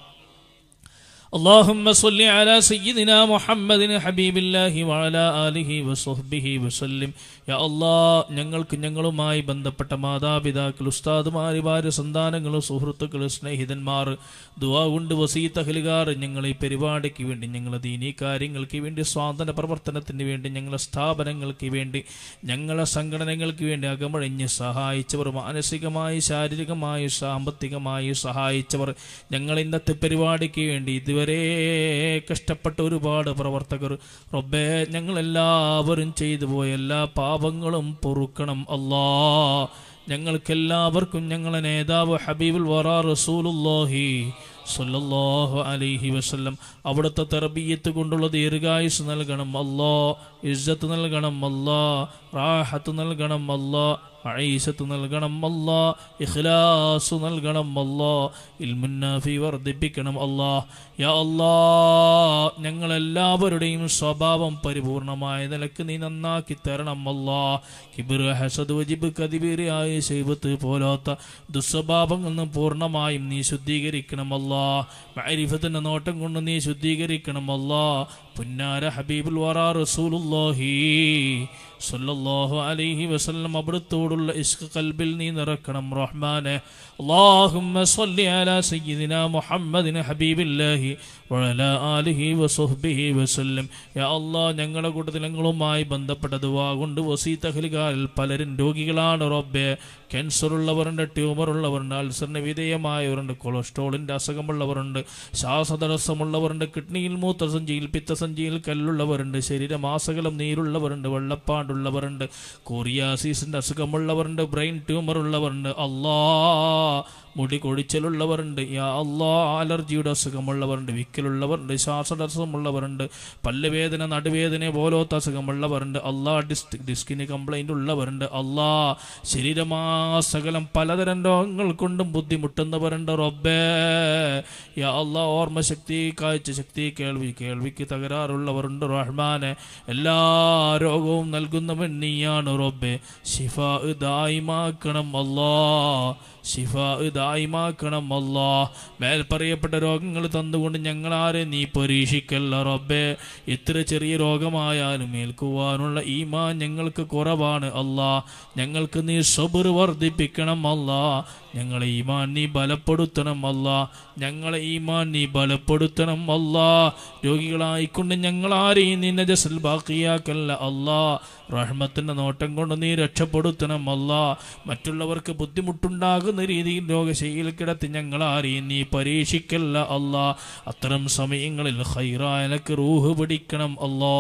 اللهم صل على سيدنا محمد حبيب الله وعلى آله وصحبه وسلم യാ അല്ലാ ഞങ്ങൾക്ക് ഞങ്ങളുമായി ബന്ധപ്പെട്ട മാതാപിതാക്കൾ ഉസ്താദുമാർ ഭാര്യ സന്താനങ്ങൾ സുഹൃത്തുക്കൾ സ്നേഹിതന്മാർ ദുവാ കൊണ്ട് വസീത്ത് അഹലുകാർ ഞങ്ങൾ ഈ പരിപാടിക്ക് വേണ്ടി ഞങ്ങളെ ദീനീ കാര്യങ്ങൾക്ക് വേണ്ടി സ്വാതന്ത്ര്യ പ്രവർത്തനത്തിന് വേണ്ടി ഞങ്ങളെ സ്ഥാപനങ്ങൾക്ക് വേണ്ടി ഞങ്ങളെ സംഘടനകൾക്ക് വേണ്ടി അകമഴിഞ്ഞ് സഹായിച്ചവർ മാനസികമായി ശാരീരികമായി സാമ്പത്തികമായി സഹായിച്ചവർ ഞങ്ങൾ ഇന്നത്തെ പരിപാടിക്ക് വേണ്ടി ഇതുവരെ കഷ്ടപ്പെട്ട ഒരുപാട് പ്രവർത്തകർ റബ്ബേ ഞങ്ങളെല്ലാവരും ചെയ്തു പോയ എല്ലാ പാപങ്ങളും പൊറുക്കണം അല്ലാ ഞങ്ങൾക്കെല്ലാവർക്കും ഞങ്ങളെ നേതാവ് ഹബീബുൽ വറാ റസൂലുല്ലാഹി സല്ലല്ലാഹു അലൈഹി വസല്ലം അവിടുത്തെ തെറബീയത്ത് കൊണ്ടുള്ള ദീർഘായുസ് നൽകണം അല്ലാ ഇസ്സത്ത് നൽകണം അല്ലാ റാഹത്ത് നൽകണം അല്ലാ ഐസത്ത് നൽകണം അല്ലാ ഇഖ്ലാസ് നൽകണം അല്ലാ ഇൽമുന്നാഫി വർദ്ധിപ്പിക്കണം അല്ലാ യാ അല്ലാ ഞങ്ങളെല്ലാവരുടെയും സ്വഭാവം പരിപൂർണമായ നിലക്ക് നീ നന്നാക്കി തരണം അല്ലാ കിബിർ ഹസദ് വജിബ് കതിബിറിയായ ശൈബത്ത് പോലാത്ത ദുസ്വഭാവങ്ങളിൽ നിന്ന് പൂർണ്ണമായും നീ ശുദ്ധീകരിക്കണം അല്ലാ മഅരിഫത്തിന്റെ നോട്ടം കൊണ്ട് നീ ശുദ്ധീകരിക്കണം അല്ലാ പുന്നാര ഹബീബുൽ വറാ റസൂലുള്ളാഹി സല്ലല്ലാഹു അലൈഹി വസല്ലം അവിടുത്തോടുള്ള ഇഷ്ക് കൽബിൽ നീ നിറക്കണം റഹ്മാനെ اللهم صل على سيدنا محمد حبيب الله وعلى آله وصحبه وسلم يا الله ഞങ്ങളുടെ കൂട്ടത്തിൽ ഞങ്ങളുമായി ബന്ധപ്പെട്ട ദുവാ കൊണ്ട് വസീത്ത് അഖിലുകാരിൽ പലരും രോഗികളാണ് റബ്ബെ ക്യാൻസർ ഉള്ളവരുണ്ട് ട്യൂമർ ഉള്ളവരുണ്ട് അൾസറിന് വിധേയമായവരുണ്ട് കൊളസ്ട്രോളിൻ്റെ അസുഖമുള്ളവരുണ്ട് ശ്വാസതടസ്സമുള്ളവരുണ്ട് കിഡ്നിയിൽ മൂത്രസഞ്ചിയിൽ പിത്തസഞ്ചിയിൽ കല്ലുള്ളവരുണ്ട് ശരീരമാസകലം നീരുള്ളവരുണ്ട് വെള്ളപ്പാണ്ടുള്ളവരുണ്ട് കോറിയാസിസിൻ്റെ അസുഖമുള്ളവരുണ്ട് ബ്രെയിൻ ട്യൂമർ ഉള്ളവരുണ്ട് അല്ലാ മുടി കൊഴിച്ചലുള്ളവരുണ്ട് യാ അല്ലാ അലർജിയുടെ അസുഖമുള്ളവരുണ്ട് വിക്കലുള്ളവരുണ്ട് ശ്വാസതടസ്സമുള്ളവരുണ്ട് പല്ലുവേദന നടുവേദന പോലത്തെ അസുഖമുള്ളവരുണ്ട് അല്ലാ ഡിസ് ഡിസ്കിന് കംപ്ലൈൻ്റ് ഉള്ളവരുണ്ട് അല്ലാ ശരീരമാസകലം പലതരം രോഗങ്ങൾ കൊണ്ടും ബുദ്ധിമുട്ടുന്നവരുണ്ട് റബ്ബേ യാ അല്ലാ ഓർമ്മശക്തി കാഴ്ചശക്തി കേൾവി കേൾവിക്ക് തകരാറുള്ളവരുണ്ട് റഹ്മാനെ എല്ലാ രോഗവും നൽകുന്നവൻ നീയാണ് റബ്ബേ ഷിഫ ദായിമാക്കണം അല്ലാ ശിഫ ഇതായിമാക്കണം അല്ലാ മേൽ പറയപ്പെട്ട രോഗങ്ങൾ തന്നുകൊണ്ട് ഞങ്ങളാരെ നീ പരീക്ഷിക്കല്ല റബ്ബേ എത്ര ചെറിയ രോഗമായാലും ഏൽക്കുവാനുള്ള ഈമാൻ ഞങ്ങൾക്ക് കുറവാണ് അല്ലാ ഞങ്ങൾക്ക് നീ സബർ വർദ്ധിപ്പിക്കണം അല്ലാ ഞങ്ങളെ ഈമാൻ നീ ബലപ്പെടുത്തണം അല്ലാ ഞങ്ങളെ ഈമാൻ നീ ബലപ്പെടുത്തണം അല്ലാ രോഗികളായിക്കൊണ്ട് ഞങ്ങളാരെയും നിന്നെ ജസൽ ബാക്കിയാക്കല്ല അല്ലാ റഹ്മത്തിന്റെ നോട്ടം കൊണ്ട് നീ രക്ഷപ്പെടുത്തണം അല്ലാ മറ്റുള്ളവർക്ക് ബുദ്ധിമുട്ടുണ്ടാകുന്ന രീതിയിൽ രോഗശൈലിയിൽ കിടത്തി ഞങ്ങളാരെയും നീ പരീക്ഷിക്കല്ല അല്ലാ അത്തരം സമയങ്ങളിൽ ഹൈറായനക്ക് റൂഹ് പിടിക്കണം അല്ലാ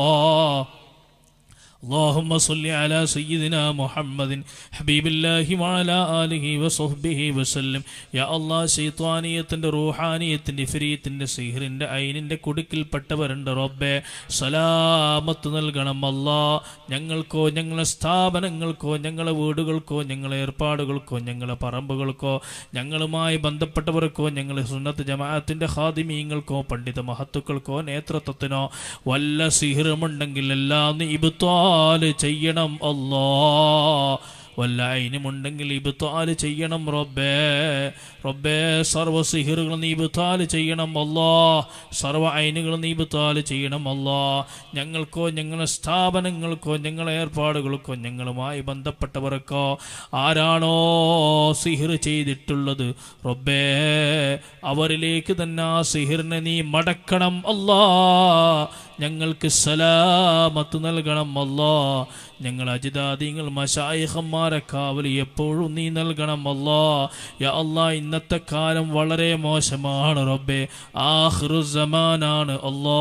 اللهم صل على سيدنا محمد حبيب الله وعلى آله وصحبه وسلم يا الله ശൈത്വാനിയത്തിന്റെ റൂഹാനിയത്തിന്റെ ഫരീത്തിന്റെ സിഹറിന്റെ ഐനിന്റെ കുടുക്കിൽപ്പെട്ടവരുണ്ട് റബ്ബെ സലാമത്ത് നൽകണം അല്ലാ ഞങ്ങൾക്കോ ഞങ്ങളെ സ്ഥാപനങ്ങൾക്കോ ഞങ്ങളെ വീടുകൾക്കോ ഞങ്ങളെ ഏർപ്പാടുകൾക്കോ ഞങ്ങളെ പറമ്പുകൾക്കോ ഞങ്ങളുമായി ബന്ധപ്പെട്ടവർക്കോ ഞങ്ങളെ സുന്നത്ത് ജമാഅത്തിന്റെ ഹാദിമീങ്ങൾക്കോ പണ്ഡിത മഹത്തുക്കൾക്കോ നേതൃത്വത്തിനോ വല്ല സിഹിറുമുണ്ടെങ്കിൽ എല്ലാം നീ ഇബ്താല് ചെയ്യണം അല്ലാ വല്ല ഐനുമുണ്ടെങ്കിൽ ഇബ്താല് ചെയ്യണം റബ്ബേ റബ്ബേ സർവ്വ സിഹിറുകൾ നീ ഇബ്താല് ചെയ്യണം അല്ലാ സർവ്വ ഐനുകൾ നീ ഇബ്താല് ചെയ്യണം അല്ലാ ഞങ്ങൾക്കോ ഞങ്ങളെ സ്ഥാപനങ്ങൾക്കോ ഞങ്ങളെ ഏർപ്പാടുകൾക്കോ ഞങ്ങളുമായി ബന്ധപ്പെട്ടവർക്കോ ആരാണോ സിഹിർ ചെയ്തിട്ടുള്ളത് റബ്ബേ അവരിലേക്ക് തന്നെ ആ സിഹിറിനെ നീ മടക്കണം അല്ലാ ഞങ്ങൾക്ക് സലാമത്ത് നൽകണം അല്ലാ ഞങ്ങൾ അജിതാദിങ്ങൾ മഷായിഹന്മാരെ കാവലി എപ്പോഴും നീ നൽകണം അല്ലാ യാ അല്ലാ ഇന്നത്തെ കാലം വളരെ മോശമാണ് റബ്ബേ ആഹ്റുസമാനാണ് അല്ലാ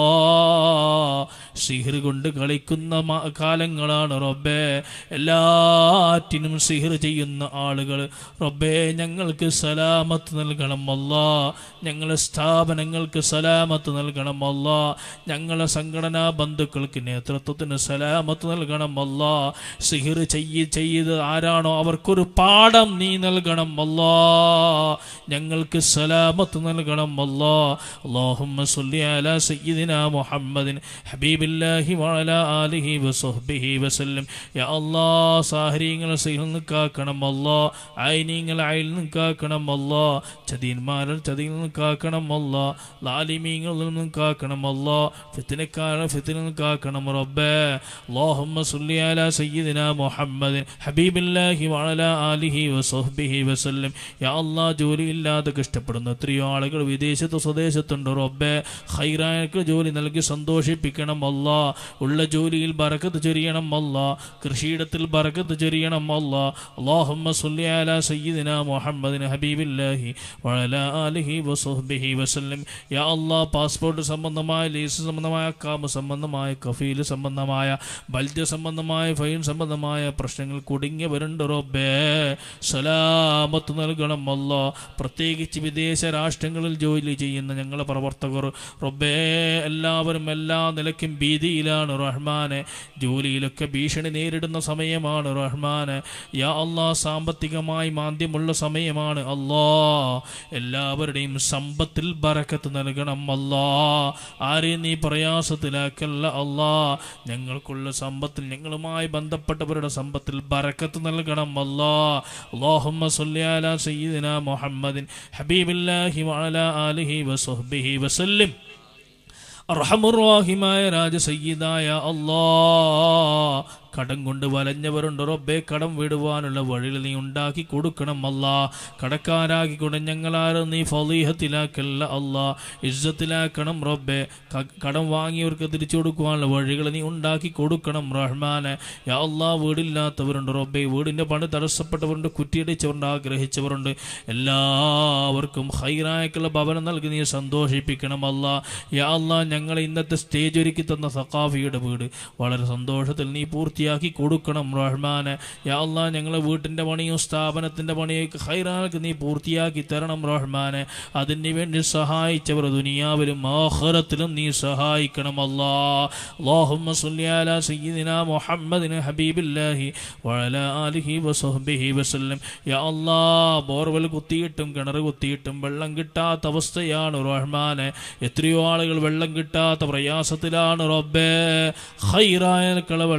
സിഹിർ കൊണ്ട് കളിക്കുന്ന മ- കാലങ്ങളാണ് റബ്ബേ എല്ലാറ്റിനും സിഹിർ ചെയ്യുന്ന ആളുകൾ റബ്ബേ ഞങ്ങൾക്ക് സലാമത്ത് നൽകണം അല്ലാ ഞങ്ങളെ സ്ഥാപനങ്ങൾക്ക് സലാമത്ത് നൽകണം അല്ലാ ഞങ്ങളെ സംഘടനാ ബന്ധുക്കൾക്ക് നേതൃത്വത്തിന് സലാമത്ത് നൽകണം അല്ലാ സിഹിർ ചെയ്യ ചെയ്ത് ആരാണോ അവർക്കൊരു പാഠം നീ നൽകണം അല്ലാ ഞങ്ങൾക്ക് സലാമത്ത് നൽകണം അല്ലാ അല്ലാഹുമ്മ സ്വല്ലി അലാ സയ്യിദിനാ മുഹമ്മദിൻ ഹബീബില്ലാഹി വഅലാ ആലിഹി വസഹ്ബിഹി വസല്ലം യാ അല്ലാ സാഹരീങ്ങളെ സിഹിൽ നിന്ന് കാക്കണം അല്ലാ ഐനീങ്ങളെ അയിൽ നിന്ന് കാക്കണം അല്ലാ ചതീന്മാരെ ചതിയിൽ നിന്ന് കാക്കണം അല്ലാ ലാലിമീങ്ങളിൽ നിന്ന് കാക്കണം അല്ലാ ഫിത്തിനക്കാരെ ഫിത്തിനിൽ നിന്ന് കാക്കണം റബ്ബേ അല്ലാഹുമ്മ സ്വല്ലി അലാ സയ്യിദിനാ മുഹമ്മദിൻ ഹബീബില്ലാഹി വഅലാ ആലിഹി വസഹ്ബിഹി വസല്ലം യാ അല്ലാ ജോലിയില്ലാതെ കഷ്ടപ്പെടുന്ന എത്രയോ ആളുകൾ വിദേശത്ത് സ്വദേശത്തുണ്ട് റബ്ബേ ഹൈറായക്ക് ജോലി നൽകി സന്തോഷിപ്പിക്കണം അല്ലാ ഉള്ള ജോലിയിൽ ബറക്കത്ത് ചൊരിയണം അല്ലാ കൃഷിയിടത്തിൽ ബറക്കത്ത് ചൊരിയണം അല്ലാ അല്ലാഹുമ്മ സ്വല്ലി അലാ സയ്യിദിനാ മുഹമ്മദിൻ ഹബീബില്ലാഹി വഅലാ ആലിഹി വസഹ്ബിഹി വസല്ലം യാ അല്ലാ പാസ്പോർട്ട് സംബന്ധമായ ലീസ് സംബന്ധമായ കാമ സംബന്ധമായ കഫീൽ സംബന്ധമായ ബൽദ്യ സംബന്ധമായ ഫൈൻ സംബന്ധമായ പ്രശ്നങ്ങൾ കുടുങ്ങിയവരുണ്ട് റബ്ബേ സലാമത്ത് നൽകണം അല്ല പ്രത്യേകിച്ച് വിദേശ രാഷ്ട്രങ്ങളിൽ ജോലി ചെയ്യുന്ന ഞങ്ങളെ പ്രവർത്തകർ റബ്ബേ എല്ലാവരും എല്ലാ നിലയ്ക്കും ഭീതിയിലാണ് റഹ്മാനെ ജോലിയിലൊക്കെ ഭീഷണി നേരിടുന്ന സമയമാണ് റഹ്മാനെ യാ അല്ലാ സാമ്പത്തികമായി മാന്ദ്യമുള്ള സമയമാണ് അല്ലാ എല്ലാവരുടെയും സമ്പത്തിൽ ബറക്കത്ത് നൽകണം അല്ലാ ആരെയും നീ പ്രയാസത്തിലാക്കല്ല അല്ലാ ഞങ്ങൾക്കുള്ള സമ്പത്തിൽ ഞങ്ങളുമായി ബന്ധപ്പെട്ടവരുടെ സമ്പത്തിൽ ബറക്കത്ത് നൽകണം അല്ലാ അല്ലാഹുമ്മ സ്വല്ലി അലാ സയ്യിദിനാ മുഹമ്മദിൻ ഹബീബില്ലാഹി വഅലാ ആലിഹി വസഹ്ബിഹി വസല്ലം അർഹമുറാഹിമായ രാജ സയ്യിദായ അല്ലാ കടം കൊണ്ട് വലഞ്ഞവരുണ്ട് റബ്ബേ കടം വിടുവാനുള്ള വഴിയിൽ നീ ഉണ്ടാക്കി കൊടുക്കണം അല്ലാ കടക്കാരാക്കിക്കൊണ്ട് ഞങ്ങളാരും നീ ഫലീഹത്തിലാക്കല്ല അല്ലാ ഇജ്ജത്തിലാക്കണം റബ്ബേ ക- കടം വാങ്ങിയവർക്ക് തിരിച്ചു കൊടുക്കുവാനുള്ള വഴികൾ നീ ഉണ്ടാക്കി കൊടുക്കണം റഹ്മാനെ യാ അല്ലാ വീടില്ലാത്തവരുണ്ട് റബ്ബേ വീടിന്റെ പണി തടസ്സപ്പെട്ടവരുണ്ട് കുറ്റിയടിച്ചവരുണ്ട് ആഗ്രഹിച്ചവരുണ്ട് എല്ലാവർക്കും ഹൈറായക്കുള്ള ഭവനം നൽകി നീ സന്തോഷിപ്പിക്കണം അല്ലാ യാ അല്ലാ ഞങ്ങളെ ഇന്നത്തെ സ്റ്റേജ് ഒരുക്കി തന്ന സഖാഫിയുടെ വീട് വളരെ സന്തോഷത്തിൽ നീ പൂർത്തിയാക്കി കൊടുക്കണം റഹ്മാനെ യാ അല്ലാ ഞങ്ങളെ വീട്ടിന്റെ പണിയും സ്ഥാപനത്തിന്റെ പണിയൊക്കെ ഹൈറാക്ക് നീ പൂർത്തിയാക്കി തരണം റഹ്മാനെ അതിന് വേണ്ടി സഹായിച്ചവർ ദുനിയാവിലും ആഖിറത്തിലും നീ സഹായിക്കണം അല്ലാ അല്ലാഹുമ്മ സ്വല്ലി അലാ സയ്യിദിനാ മുഹമ്മദിന് ഹബീബില്ലാഹി വഅലാ ആലിഹി വസഹ്ബിഹി വസല്ലം യാ അല്ലാ ബോർവെൽ കുത്തിയിട്ടും കിണർ കുത്തിയിട്ടും വെള്ളം കിട്ടാത്ത അവസ്ഥയാണ് റഹ്മാനെ എത്രയോ ആളുകൾ വെള്ളം കിട്ടാത്ത പ്രയാസത്തിലാണ് റബ്ബേ ഹൈറായക്കള വെള്ളം നൽകി നീ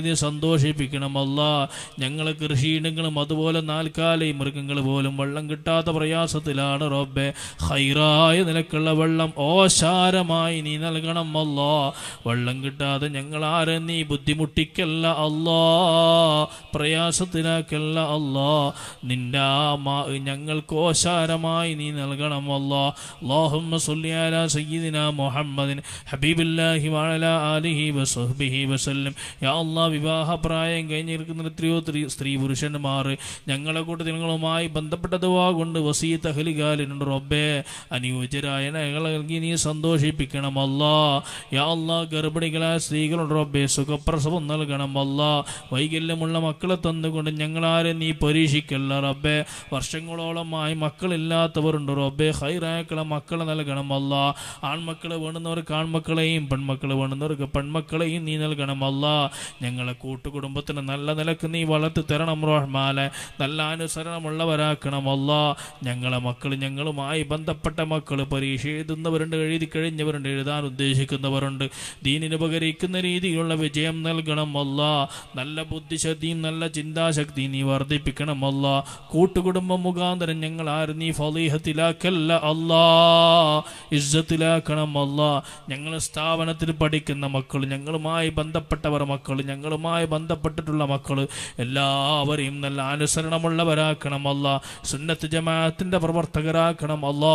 നീ സന്തോഷിപ്പിക്കണമല്ല ഞങ്ങളെ കൃഷിയിടങ്ങളും അതുപോലെ നാൽക്കാലയും മൃഗങ്ങൾ പോലും വെള്ളം കിട്ടാത്ത പ്രയാസത്തിലാണ് റബ്ബെ ഹൈറായ നിലക്കുള്ള വെള്ളം ഓശാരമായി നീ നൽകണം അല്ലാ വെള്ളം കിട്ടാതെ ഞങ്ങൾ ആരെ നീ ബുദ്ധിമുട്ടിക്കല്ല അല്ലാ പ്രയാസത്തിലാക്കല്ല അല്ലാ നിന്റെ ആ മാ ഞങ്ങൾക്ക് ഓശാരമായി നീ നൽകണം അല്ലാ اللهم صل على سيدنا محمد حبيب الله وعلى آله وصحبه وسلم യാ അല്ലാ വിവാഹ പ്രായം കഴിഞ്ഞിരിക്കുന്ന എത്രയോ സ്ത്രീ സ്ത്രീ പുരുഷന്മാർ ഞങ്ങളെ കൂട്ടത്തിൽ നിങ്ങളുമായി ബന്ധപ്പെട്ട ദുവാ കൊണ്ട് വസീത്ത് അഹലികാലിനുണ്ട് റബ്ബേ അനുയോജ്യരായ ഞങ്ങളെ നൽകി നീ സന്തോഷിപ്പിക്കണം അല്ലാ യാ അല്ലാ ഗർഭിണികളായ സ്ത്രീകളുണ്ട് റബ്ബേ സുഖപ്രസവം നൽകണം അല്ലാ വൈകല്യമുള്ള മക്കളെ തന്നുകൊണ്ട് ഞങ്ങളാരെ നീ പരീക്ഷിക്കല്ല റബ്ബേ വർഷങ്ങളോളമായി മക്കളില്ലാത്തവരുണ്ട് റബ്ബേ ഹൈറാക്കളെ മക്കളെ നൽകണം അല്ല ആൺമക്കളെ വേണ്ടുന്നവർക്ക് ആൺമക്കളെയും പെൺമക്കളെ വേണ്ടുന്നവർക്ക് പെൺമക്കളെയും നീ നൽകണം അല്ല ഞങ്ങളെ കൂട്ടുകുടുംബത്തിന് നല്ല നിലക്ക് നീ വളർത്തി തരണം റഹ്മാനെ നല്ല അനുസരണമുള്ളവരാക്കണം അല്ല ഞങ്ങളെ മക്കൾ ഞങ്ങളുമായി ബന്ധപ്പെട്ട മക്കൾ പരീക്ഷ എഴുതുന്നവരുണ്ട് എഴുതി കഴിഞ്ഞവരുണ്ട് എഴുതാൻ ഉദ്ദേശിക്കുന്നവരുണ്ട് ദീനിന് ഉപകരിക്കുന്ന രീതിയിലുള്ള വിജയം നൽകണം അല്ല നല്ല ബുദ്ധിശക്തിയും നല്ല ചിന്താശക്തിയും നീ വർദ്ധിപ്പിക്കണം അല്ല കൂട്ടുകുടുംബം മുഖാന്തരം ഞങ്ങൾ ആരും നീ ഫലീഹത്തിലാക്കല്ല അല്ലാ ഇസ്സത്തിലാക്കണം അല്ലാ ഞങ്ങൾ സ്ഥാപനത്തിൽ പഠിക്കുന്ന മക്കൾ ഞങ്ങളുമായി ബന്ധപ്പെട്ടവർ മക്കൾ ഞങ്ങളുമായി ബന്ധപ്പെട്ടിട്ടുള്ള മക്കൾ എല്ലാവരെയും നല്ല അനുസരണമുള്ളവരാക്കണം അല്ലാ സുന്നത്ത് ജമാഅത്തിന്റെ പ്രവർത്തകരാക്കണം അല്ലാ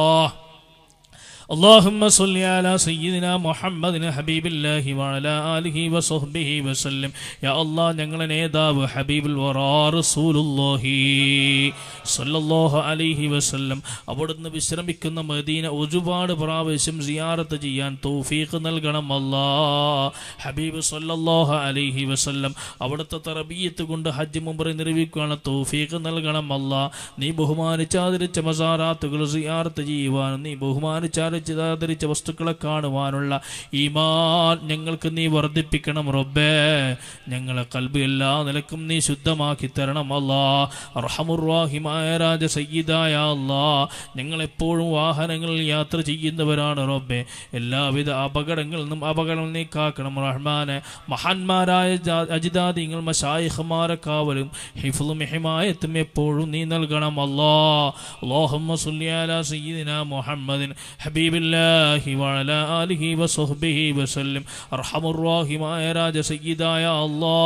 اللهم صل على سيدنا محمد حبيب الله وعلى آله وصحبه وسلم يا الله ഞങ്ങളെ നേതാവ് ഹബീബുൽ വറാ റസൂലുള്ളാഹി സല്ലല്ലാഹു അലൈഹി വസല്ലം അവിടുന്ന് വിശ്രമിക്കുന്ന മദീന ഒരുപാട് പ്രാവശ്യം സിയാറത്ത് ചെയ്യാൻ തൗഫീഖ് നൽകണം അല്ലാ ഹബീബ് സല്ലല്ലാഹു അലൈഹി വസല്ലം അവിടുത്തെ തറബീയത്ത് കൊണ്ട് ഹജ്ജ് മുമ്പ് നിർവഹിക്കാനുള്ള തൗഫീഖ് നൽകണം അല്ലാ നീ ബഹുമാനിച്ചാദരിച്ച മസാറാത്തുകൾ സിയാറത്ത് ചെയ്യുവാനും നീ ബഹുമാനിച്ചാദരിച്ച വസ്തുക്കളെ കാണുവാനുള്ള ഈമാൻ ഞങ്ങൾക്ക് നീ വർദ്ധിപ്പിക്കണം റബ്ബേ ഞങ്ങളെ കൽബ് എല്ലാ നിലക്കും നീ ശുദ്ധമാക്കി തരണം അല്ലാ റഹമുറാഹിമായ രാജ സയ്യിദായ അല്ലാ ഞങ്ങളെപ്പോഴും വാഹനങ്ങളിൽ യാത്ര ചെയ്യുന്നവരാണ് റബ്ബേ എല്ലാവിധ അപകടങ്ങളിൽ നിന്നും അപകടം നീ കാക്കണം റഹ്മാനെ മഹാന്മാരായ ജാ- അജിതാദിങ്ങൾ മഷായിഹ്മാരെ കാവലും ഹിഫുലും ഹിമായത്തും എപ്പോഴും നീ നൽകണം അല്ലാ അല്ലാഹുമ്മ സ്വല്ലി അലാ സയ്യിദിനാ മുഹമ്മദിൻ ഹബീബില്ലാഹി വഅലാ ആലിഹി വസഹ്ബിഹി വസല്ലം അർഹമുർ റഹീമായ രാജ സയ്യിദായ അല്ലാ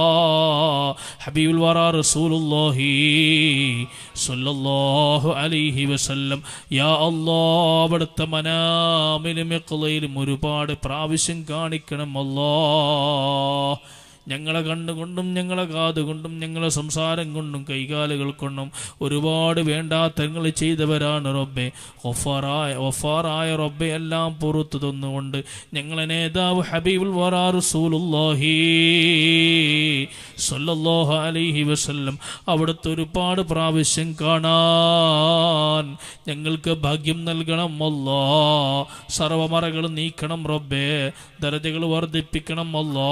ഹബീബുൽ വറാ റസൂലുള്ളാഹി സ്വല്ലല്ലാഹു അലൈഹി വസല്ലം യാ അല്ലാ അവിടുത്തെ മനാമിലും ഇഖ്ലയിലും ഒരുപാട് പ്രാവശ്യം കാണിക്കണം അല്ലാ ഞങ്ങളെ കണ്ണുകൊണ്ടും ഞങ്ങളെ കാതുകൊണ്ടും ഞങ്ങളെ സംസാരം കൊണ്ടും കൈകാലുകൾ കൊണ്ടും ഒരുപാട് വേണ്ടാത്തങ്ങൾ ചെയ്തവരാണ് റബ്ബെ ഒഫാറായ ഒഫാറായ റബ്ബെ എല്ലാം പുറത്തു തന്നുകൊണ്ട് ഞങ്ങളെ നേതാവ് ഹബീബുൽ വറാ റസൂലുള്ളാഹി സല്ലല്ലാഹു അലൈഹി വസല്ലം അവിടുത്തെ ഒരുപാട് പ്രാവശ്യം കാണാൻ ഞങ്ങൾക്ക് ഭാഗ്യം നൽകണം അല്ലാ സർവമറകൾ നീക്കണം റബ്ബേ ദരജകൾ വർദ്ധിപ്പിക്കണം അല്ലാ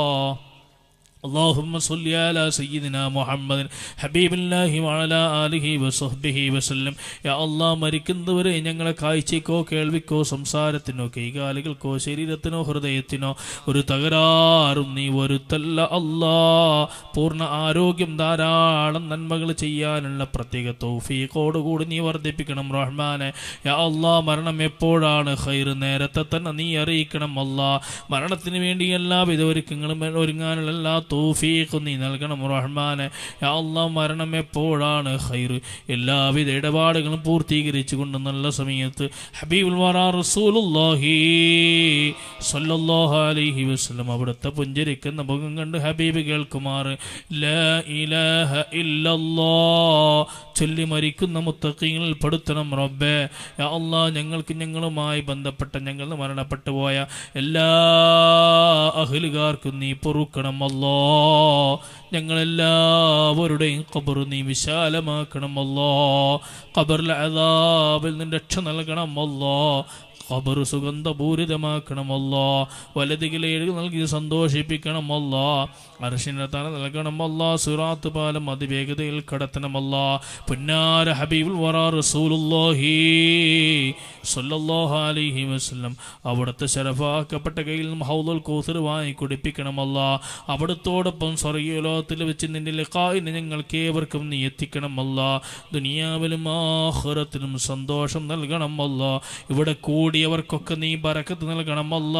اللهم صل على سيدنا محمد حبيب الله وعلى آله وصحبه وسلم يا الله മരിക്കുന്നവരെ ഞങ്ങളെ കാഴ്ചയ്ക്കോ കേൾവിക്കോ സംസാരത്തിനോ കൈകാലുകൾക്കോ ശരീരത്തിനോ ഹൃദയത്തിനോ ഒരു തകരാറും നീ വരുത്തല്ല അല്ലാ പൂർണ്ണ ആരോഗ്യം ധാരാളം നന്മകൾ ചെയ്യാനുള്ള പ്രത്യേക തൗഫീഖോടുകൂടി നീ വർദ്ധിപ്പിക്കണം റഹ്മാനെ യാ അല്ലാ മരണം എപ്പോഴാണ് ഖൈർ നേരത്തെ തന്നെ നീ അറിയിക്കണം അല്ലാ മരണത്തിന് വേണ്ടി എല്ലാവിധ ഒരുക്കങ്ങളും ഒരുങ്ങാനുള്ള എല്ലാ തൗഫീഖും നീ നൽകണം റഹ്മാനെ യാ അല്ലാ മരണം എപ്പോഴാണ് ഖൈർ എല്ലാവിധ ഇടപാടുകളും പൂർത്തീകരിച്ചുകൊണ്ട് നല്ല സമയത്ത് ഹബീബുൽ വറാ റസൂലുള്ളാഹി സ്വല്ലല്ലാഹു അലൈഹി വസല്ലം അവിടുത്തെ പുഞ്ചരിക്കുന്ന മുഖം കണ്ട് ഹബീബ് കേൾക്കുമാർ ലാ ഇലാഹ ഇല്ലല്ലാ ചൊല്ലി മരിക്കുന്ന മുത്തഖീങ്ങളിൽ പെടുത്തണം റബ്ബേ യാ അല്ലാ ഞങ്ങൾക്ക് ഞങ്ങളുമായി ബന്ധപ്പെട്ട ഞങ്ങൾ മരണപ്പെട്ടു പോയ എല്ലാ അഹലുകാർക്കും നീ പൊറുക്കണം അല്ലോ ഞങ്ങളെല്ലാവരുടെയും ഖബർ നീ വിശാലമാക്കണം അല്ലോ ഖബറിലെ അതാബിൽ നിന്ന് രക്ഷ നൽകണം അല്ലോ ഖബർ സുഗന്ധപൂരിതമാക്കണമല്ലോ വലതികളേഴ് നൽകി സന്തോഷിപ്പിക്കണമല്ലോ അർഷിന്റെ തല നൽകണമല്ല സുറാത്ത് പാലം അതിവേഗതയിൽ കടത്തണമല്ല പുന്നാര ഹബീബുൽ വറാ റസൂലുള്ളാഹി സ്വല്ലല്ലാഹു അലൈഹി വസല്ലം അവിടുത്തെ ശരഫാക്കപ്പെട്ട കയ്യിൽ നിന്നും ഹൗദുൽ കൂസർ വാങ്ങി കുടിപ്പിക്കണമല്ല അവിടുത്തെ ലോകത്തോടൊപ്പം സ്വർഗീയ ലോകത്തിൽ വെച്ച് നിന്റെ ലിഖായിന് ഞങ്ങൾക്ക് ഏവർക്കും നീ എത്തിക്കണം അല്ല ദുനിയാവിലും ആഹ്റത്തിലും സന്തോഷം നൽകണം അല്ല ഇവിടെ കൂടിയവർക്കൊക്കെ നീ ബറക്കത്ത് നൽകണം അല്ല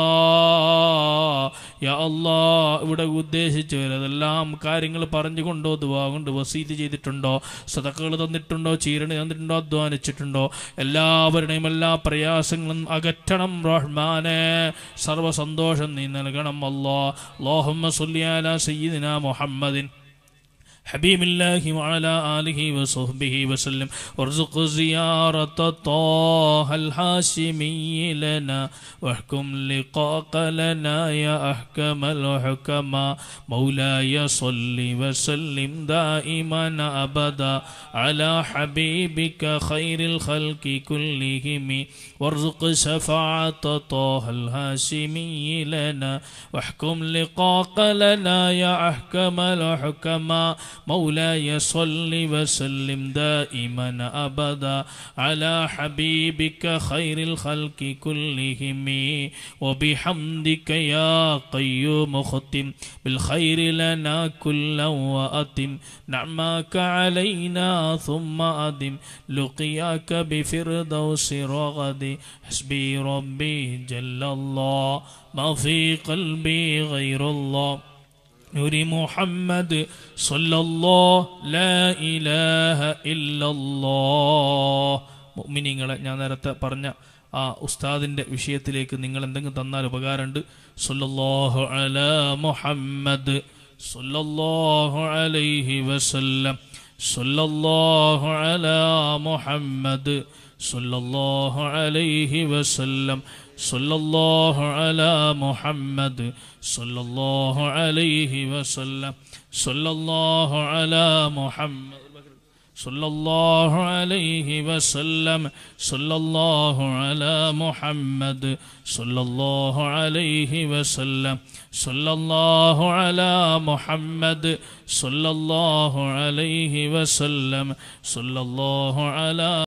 യാ അല്ലാ ഇവിടെ ഉദ്ദേശിച്ചവരതെല്ലാം കാര്യങ്ങൾ പറഞ്ഞുകൊണ്ടോ ദുവാ കൊണ്ട് വസീത് ചെയ്തിട്ടുണ്ടോ സതക്കുകൾ തന്നിട്ടുണ്ടോ ചീരണി തന്നിട്ടുണ്ടോ അധ്വാനിച്ചിട്ടുണ്ടോ എല്ലാവരുടെയും എല്ലാ പ്രയാസങ്ങളും അകറ്റണം റഹ്മാനെ സർവ്വസന്തോഷം നീ നൽകണം അല്ലാ ലോഹമ്മ സുല്ലിയാല സയ്യിദിന മുഹമ്മദിൻ حبيب الله وعلى آله وصحبه وسلم وارزق زيارة طه الهاشمي لنا واحكم لقاك لنا يا أحكم الحكماء مولاي صل وسلم دائما أبدا على حبيبك خير الخلق كلهم وارزق شفاعة طه الهاشمي لنا واحكم لقاك لنا يا أحكم الحكماء مولاي صل وسلم دائما أبدا على حبيبك خير الخلق كلهم وبحمدك يا قيوم ختم بالخير لنا كلا وأتم نعماك علينا ثم أدم لقياك بفردوس رغد حسبي ربي جل الله ما في قلبي غير الله نور محمد صلى الله لا إله إلا الله മുഅ്മിനീങ്ങളെ ഞാൻ നേരത്തെ പറഞ്ഞ ആ ഉസ്താദിന്റെ വിഷയത്തിലേക്ക് നിങ്ങൾ എന്തെങ്കിലും തന്നാൽ ഉപകാരമുണ്ട് സല്ലല്ലാഹു അലാ മുഹമ്മദ് സല്ലല്ലാഹു അലൈഹി വസല്ലം സല്ലല്ലാഹു അലാ മുഹമ്മദ് സല്ലല്ലാഹു അലൈഹി വസല്ലം സല്ലല്ലാഹു അലാ മുഹമ്മദ് സല്ലല്ലാഹു അലൈഹി വസല്ലം സല്ലല്ലാഹു അലാ മുഹമ്മദ് صلى الله عليه وسلم صلى الله على محمد صلى الله عليه وسلم صلى الله على محمد صلى الله عليه وسلم صلى الله على